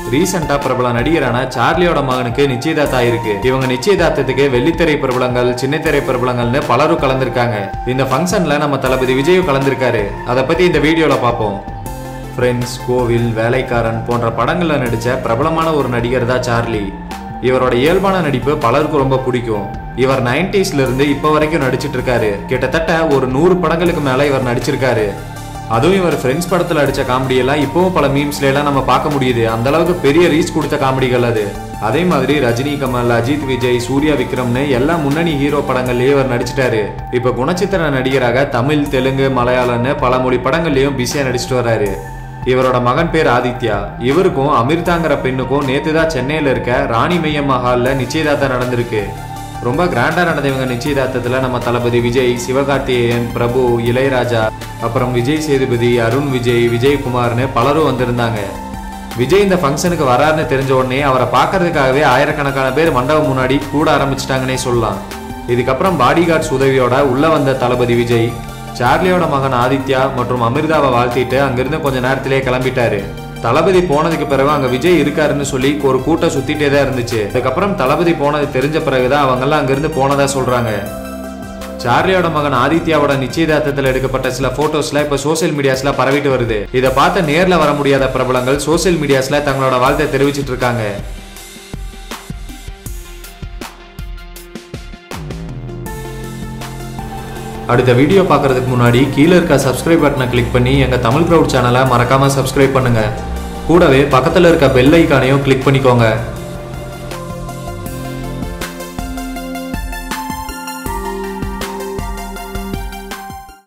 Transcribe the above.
ரீசெண்டா பிரபல நடிகரான சார்லியோட மகனுக்கு நிச்சயதார்த்தம் ஆயிருக்கு இவங்க நிச்சயதார்த்தத்துக்கு வெள்ளித்திரை பிரபலங்கள் சின்னத்திரை பிரபலங்கள்னு பலரும் கலந்திருக்காங்க இந்த ஃபங்க்ஷன்ல நம்ம தளபதி விஜயும் கலந்திருக்காரு அதை பத்தி இந்த வீடியோல பார்ப்போம் ஃப்ரெண்ட்ஸ் கோவில் வேலைக்காரன் போன்ற படங்கள்ல நடிச்ச பிரபலமான ஒரு நடிகர் தான் சார்லி இவரோட இயல்பான நடிப்பு பலருக்கும் ரொம்ப பிடிக்கும் இவர் 90s ல இருந்து இப்போ வரைக்கும் நடிச்சிட்டு இருக்காரு கிட்டத்தட்ட ஒரு நூறு படங்களுக்கு மேல இவர் நடிச்சிருக்காரு அதுவும் இவர் ஃப்ரெண்ட்ஸ் படத்துல அடிச்ச காமெடி எல்லாம் இப்பவும் பல மீம்ஸ்ல எல்லாம் நம்ம பார்க்க முடியுது அந்த அளவுக்கு பெரிய ரீச் கொடுத்த காமெடிகள் அது அதே மாதிரி ரஜினி கமல் அஜித் விஜய் சூர்யா விக்ரம்னு எல்லா முன்னணி ஹீரோ படங்கள்லயே இவர் நடிச்சிட்டாரு இப்ப குணச்சித்திர நடிகராக தமிழ் தெலுங்கு மலையாளம்னு பல மொழி படங்கள்லயும் பிஸியா நடிச்சிட்டு வர்றாரு இவரோட மகன் பேர் ஆதித்யா இவருக்கும் அமிர்தாங்கிற பெண்ணுக்கும் நேத்து தான் சென்னையில இருக்க ராணி மையம் மஹால்ல நிச்சயதார்த்தம் நடந்திருக்கு ரொம்ப கிராண்டா நடந்த இவங்க நிச்சயதார்த்தத்துல நம்ம தளபதி விஜய் சிவகார்த்திகேயன் பிரபு இளையராஜா அப்புறம் விஜய் சேதுபதி அருண் விஜய் விஜயகுமார்னு பலரும் வந்திருந்தாங்க விஜய் இந்த ஃபங்க்ஷனுக்கு வராருன்னு தெரிஞ்ச உடனே அவரை பார்க்கறதுக்காகவே ஆயிரக்கணக்கான பேர் மண்டபம் முன்னாடி கூட ஆரம்பிச்சிட்டாங்கன்னே சொல்லலாம் இதுக்கப்புறம் பாடி கார்ட்ஸ் உதவியோட உள்ள வந்த தளபதி விஜய் சார்லியோட மகன் ஆதித்யா மற்றும் அமிர்தாவை வாழ்த்திட்டு அங்கிருந்து கொஞ்ச நேரத்திலே கிளம்பிட்டாரு தளபதி போனதுக்கு பிறகு அங்க விஜய் இருக்காருன்னு சொல்லி ஒரு கூட்டம் சுத்திட்டே தான் இருந்துச்சு அதுக்கப்புறம் தளபதி போனது தெரிஞ்ச பிறகுதான் அவங்கெல்லாம் அங்கிருந்து போனதா சொல்றாங்க சார்லியோட மகன் ஆதித்யாவோட நிச்சயதார்த்தத்தில் எடுக்கப்பட்ட சில போட்டோஸ்ல இப்ப சோசியல் மீடியாஸ்ல பரவிட்டு வருது இதை பார்த்து நேர்ல வர முடியாத பிரபலங்கள் சோசியல் மீடியாஸ்ல தங்களோட வாழ்த்தை தெரிவிச்சிட்டு இருக்காங்க அடுத்த வீடியோ பார்க்கறதுக்கு முன்னாடி கீழே இருக்க சப்ஸ்கிரைப் பட்டனை கிளிக் பண்ணி எங்க தமிழ் க்ரௌட் சேனலை மறக்காம சப்ஸ்கிரைப் பண்ணுங்க கூடவே பக்கத்துல இருக்க பெல் ஐக்கானையும் கிளிக் பண்ணிக்கோங்க